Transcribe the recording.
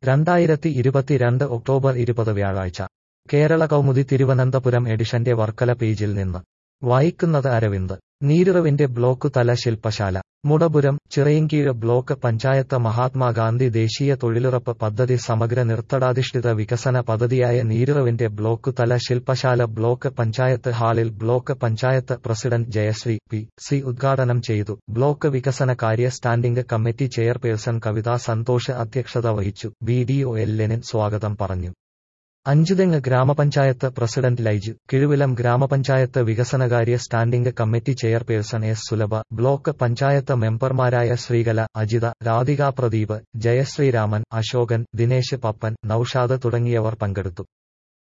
രണ്ടായിരത്തി ഇരുപത്തിരണ്ട് ഒക്ടോബർ ഇരുപത് വ്യാഴാഴ്ച കേരള കൗമുദി തിരുവനന്തപുരം എഡിഷന്റെ വർക്കല പേജിൽ നിന്ന് വായിക്കുന്നത് അരവിന്ദ് നീരിറവിന്റെ ബ്ലോക്ക് തല ശില്പശാല മുടപുരം ചിറയിൻകീഴ് ബ്ലോക്ക് പഞ്ചായത്ത് മഹാത്മാഗാന്ധി ദേശീയ തൊഴിലുറപ്പ് പദ്ധതി സമഗ്ര നിർത്തടാധിഷ്ഠിത വികസന പദ്ധതിയായ നീരിറവിന്റെ ബ്ലോക്ക് തല ശില്പശാല ബ്ലോക്ക് പഞ്ചായത്ത് ഹാളിൽ block panchayat president Jayasree P C ഉദ്ഘാടനം ചെയ്തു ബ്ലോക്ക് വികസന കാര്യ standing committee chairperson Kavitha Santhosh അധ്യക്ഷത വഹിച്ചു B D O L Lenin സ്വാഗതം പറഞ്ഞു അഞ്ചുതെങ്ങ് ഗ്രാമപഞ്ചായത്ത് പ്രസിഡന്റ് ലൈജു കിഴുവിലം ഗ്രാമപഞ്ചായത്ത് വികസനകാര്യ standing committee chairperson S Sulabha block panchayat മെമ്പർമാരായ ശ്രീകല അജിത രാധിക പ്രദീപ് ജയശ്രീരാമൻ അശോകൻ ദിനേശ് പപ്പൻ നൌഷാദ് തുടങ്ങിയവർ പങ്കെടുത്തു